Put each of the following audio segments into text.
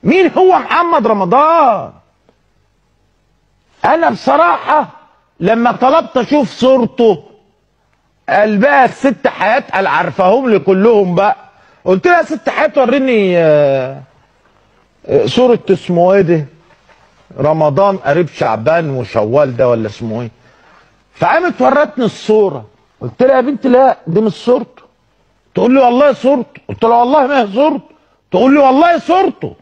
مين هو محمد رمضان انا بصراحه لما طلبت اشوف صورته قال بقى الست حياه قال عارفاهم لي كلهم بقى قلت لها يا ست حياه وريني آه، آه، صوره اسمه ايه ده رمضان قريب شعبان وشوال ده ولا اسمه ايه فقامت ورتني الصوره قلت لها يا بنت لا دي مش صورته تقول لي والله صورته قلت لها والله ما هي صورته تقول لي والله صورته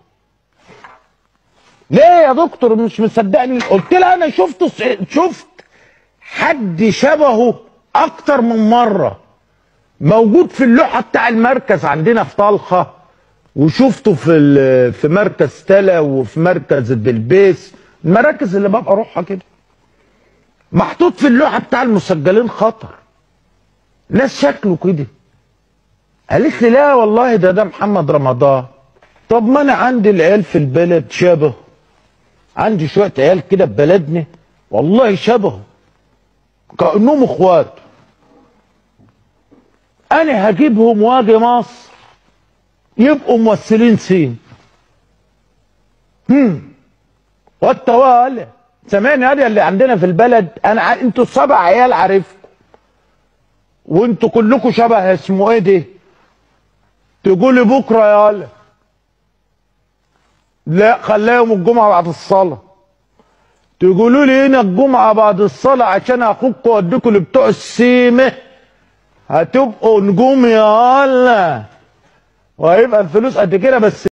ليه يا دكتور مش مصدقني قلت لها انا شفته شفت حد شبهه اكتر من مره موجود في اللوحه بتاع المركز عندنا في طلخه وشفته في ال- في مركز تلا وفي مركز بلبيس المراكز اللي ببقى اروحها كده محطوط في اللوحه بتاع المسجلين خطر ناس شكله كده قالت لي لا والله ده ده محمد رمضان طب ما انا عندي العيال في البلد شبه عندي شويه عيال كده في بلدنا والله شبهه كانهم اخوات انا هجيبهم واجي مصر يبقوا ممثلين سين هم والتوالي سامعني يا اللي عندنا في البلد انا ع- انتوا السبع عيال عارفكم وانتوا كلكم شبه اسمه ايه ده تقولي بكره يا ولا لا خليها يوم الجمعه بعد الصلاه تقولوا لي هنا الجمعه بعد الصلاه عشان اخوكم واديكم لبتوع السيمه هتبقوا نجوم يا ولا وهيبقى الفلوس قد كده بس